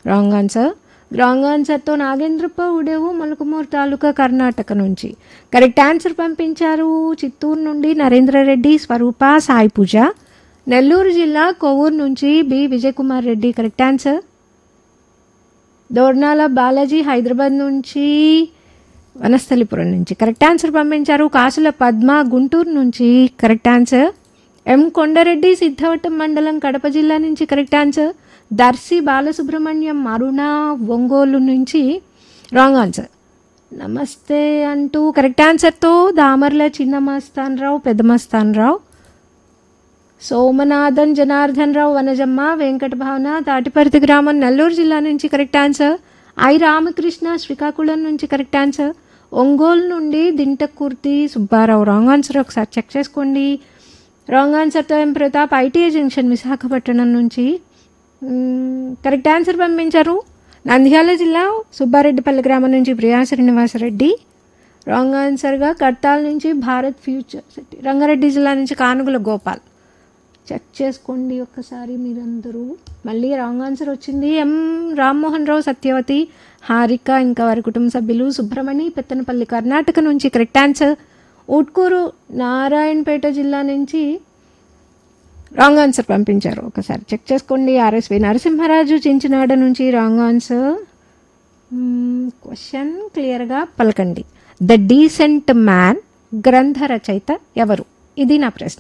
wrong answer wrong ఆన్సర్తో నాగేంద్రప్ప ఉడేవు మలకమూరు తాలూకా కర్ణాటక నుంచి correct answer పంపించారు చిత్తూరు నుండి నరేంద్రరెడ్డి స్వరూప సాయి పూజ నెల్లూరు జిల్లా కొవ్వూరు నుంచి B Vijayakumar Reddy correct answer Dornala Balaji Hyderabad నుంచి వనస్థలిపురం నుంచి కరెక్ట్ ఆన్సర్ పంపించారు కాసుల పద్మ గుంటూరు నుంచి correct answer M Kondareddy Siddavatam మండలం కడప జిల్లా నుంచి కరెక్ట్ ఆన్సర్ దర్శి బాలసుబ్రహ్మణ్యం అరుణ ఒంగోలు నుంచి రాంగ్ ఆన్సర్ నమస్తే అంటూ కరెక్ట్ ఆన్సర్తో దామర్ల చిన్న మస్తాన్ రావు పెద్ద మస్తాన్ రావు సోమనాథన్ జనార్దన్ రావు వనజమ్మ వెంకట భావన తాటిపర్తి గ్రామం నెల్లూరు జిల్లా నుంచి correct answer I Ramakrishna Srikakulam నుంచి కరెక్ట్ ఆన్సర్ ఒంగోలు నుండి దింటకుర్తి సుబ్బారావు రాంగ్ ఆన్సర్ ఒకసారి చెక్ చేసుకోండి రాంగ్ ఆన్సర్తో M Pratap ITI junction Visakhapatnam నుంచి మ్మ్, కరెక్ట్ ఆన్సర్ పంపించారు నంద్యాల జిల్లా సుబ్బారెడ్డిపల్లి గ్రామం నుంచి ప్రియా శ్రీనివాసరెడ్డి రాంగ్ ఆన్సర్గా కట్టాల నుంచి భారత్ ఫ్యూచర్ సిటీ రంగారెడ్డి జిల్లా నుంచి కానుగుల గోపాల్ చెక్ చేసుకోండి ఒక్కసారి మీరందరూ మళ్ళీ రాంగ్ ఆన్సర్ వచ్చింది ఎం రామ్మోహన్ రావు సత్యవతి హారిక ఇంకా వారి కుటుంబ సభ్యులు సుబ్రమణి పెత్తనపల్లి కర్ణాటక నుంచి కరెక్ట్ ఆన్సర్ ఉట్కూరు నారాయణపేట జిల్లా నుంచి రాంగ్ ఆన్సర్ పంపించారు ఒకసారి చెక్ చేసుకోండి ఆర్ఎస్వి నరసింహరాజు చించినాడ నుంచి రాంగ్ ఆన్సర్ క్వశ్చన్ క్లియర్గా పలకండి ద డీసెంట్ మ్యాన్ గ్రంథ రచయిత ఎవరు ఇది నా ప్రశ్న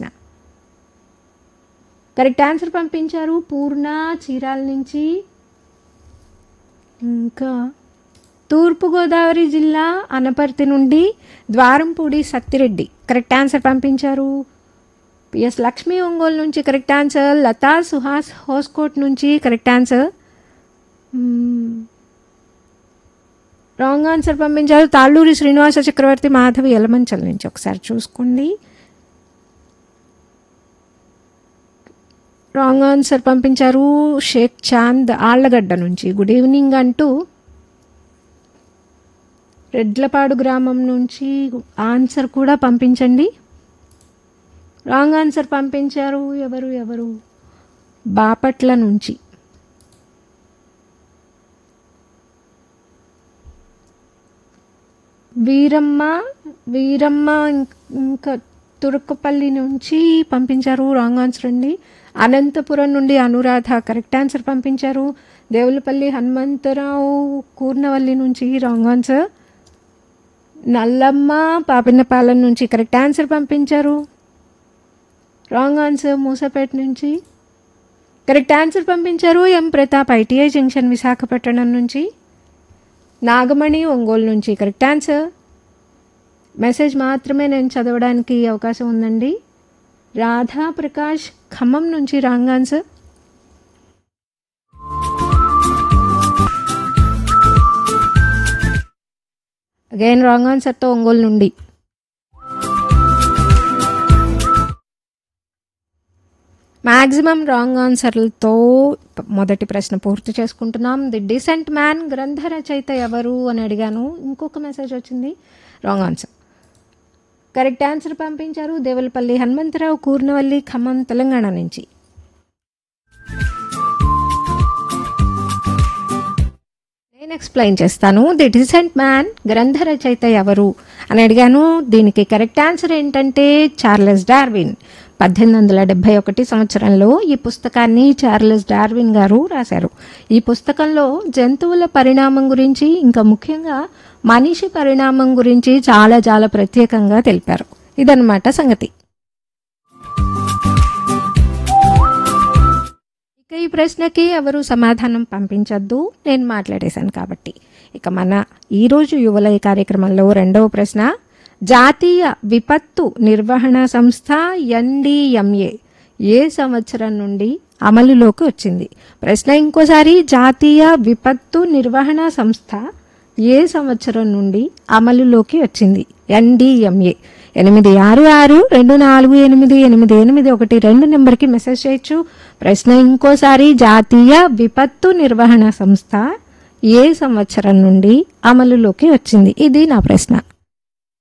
కరెక్ట్ ఆన్సర్ పంపించారు పూర్ణ చీరాల నుంచి ఇంకా తూర్పుగోదావరి జిల్లా అనపర్తి నుండి ద్వారంపూడి సత్తిరెడ్డి కరెక్ట్ ఆన్సర్ పంపించారు పిఎస్ లక్ష్మి ఒంగోలు నుంచి కరెక్ట్ ఆన్సర్ లతా సుహాస్ హోస్కోట్ నుంచి కరెక్ట్ ఆన్సర్ రాంగ్ ఆన్సర్ పంపించారు తాళ్ళూరి శ్రీనివాస చక్రవర్తి మాధవి ఎలమంచల్ నుంచి ఒకసారి చూసుకోండి రాంగ్ ఆన్సర్ పంపించారు షేక్ చాంద్ ఆళ్లగడ్డ నుంచి గుడ్ ఈవినింగ్ అంటూ రెడ్లపాడు గ్రామం నుంచి ఆన్సర్ కూడా పంపించండి రాంగ్ ఆన్సర్ పంపించారు ఎవరు ఎవరు బాపట్ల నుంచి వీరమ్మ వీరమ్మ ఇం- ఇంకా తురుక్కపల్లి నుంచి పంపించారు రాంగ్ ఆన్సర్ అండి అనంతపురం నుండి అనురాధ కరెక్ట్ ఆన్సర్ పంపించారు దేవులపల్లి హనుమంతరావు కూర్నవల్లి నుంచి రాంగ్ ఆన్సర్ నల్లమ్మ పాపినపాలెం నుంచి కరెక్ట్ ఆన్సర్ పంపించారు రాంగ్ ఆన్సర్ మూసపేట నుంచి కరెక్ట్ ఆన్సర్ పంపించారు M Pratap ITI junction Visakhapatnam నుంచి నాగమణి ఒంగోలు నుంచి కరెక్ట్ ఆన్సర్ మెసేజ్ మాత్రమే నేను చదవడానికి అవకాశం ఉందండి రాధా ప్రకాష్ ఖమ్మం నుంచి రాంగ్ ఆన్సర్ అగైన్ రాంగ్ ఆన్సర్తో ఒంగోలు నుండి మ్యాక్సిమం రాంగ్ ఆన్సర్లతో మొదటి ప్రశ్న పూర్తి చేసుకుంటున్నాం ది డిసెంట్ మ్యాన్ గ్రంథ రచయిత ఎవరు అని అడిగాను ఇంకొక మెసేజ్ వచ్చింది రాంగ్ ఆన్సర్ కరెక్ట్ ఆన్సర్ పంపించారు దేవులపల్లి హనుమంతరావు కూర్నవల్లి ఖమ్మం తెలంగాణ నుంచి నేను ఎక్స్ప్లెయిన్ చేస్తాను ది డిసెంట్ మ్యాన్ గ్రంథ రచయిత ఎవరు అని అడిగాను దీనికి కరెక్ట్ ఆన్సర్ ఏంటంటే చార్లెస్ డార్విన్ పద్దెనిమిది వందల డెబ్బై ఒకటి సంవత్సరంలో ఈ పుస్తకాన్ని చార్లెస్ డార్విన్ గారు రాశారు ఈ పుస్తకంలో జంతువుల పరిణామం గురించి ఇంకా ముఖ్యంగా మనిషి పరిణామం గురించి చాలా చాలా ప్రత్యేకంగా తెలిపారు ఇదన్నమాట సంగతి ఇక ఈ ప్రశ్నకి ఎవరు సమాధానం పంపించొద్దు నేను మాట్లాడేశాను కాబట్టి ఇక మన ఈరోజు యువల ఈ కార్యక్రమంలో రెండవ ప్రశ్న జాతీయ విపత్తు నిర్వహణ సంస్థ ఎన్డిఎంఏ ఏ సంవత్సరం నుండి అమలులోకి వచ్చింది ప్రశ్న ఇంకోసారి జాతీయ విపత్తు నిర్వహణ సంస్థ ఏ సంవత్సరం నుండి అమలులోకి వచ్చింది ఎన్డిఎంఏ ఎనిమిది ఆరు ఆరు రెండు నాలుగు ఎనిమిది ఎనిమిది ఎనిమిది ఒకటి రెండు నెంబర్కి మెసేజ్ చేయొచ్చు ప్రశ్న ఇంకోసారి జాతీయ విపత్తు నిర్వహణ సంస్థ ఏ సంవత్సరం నుండి అమలులోకి వచ్చింది ఇది నా ప్రశ్న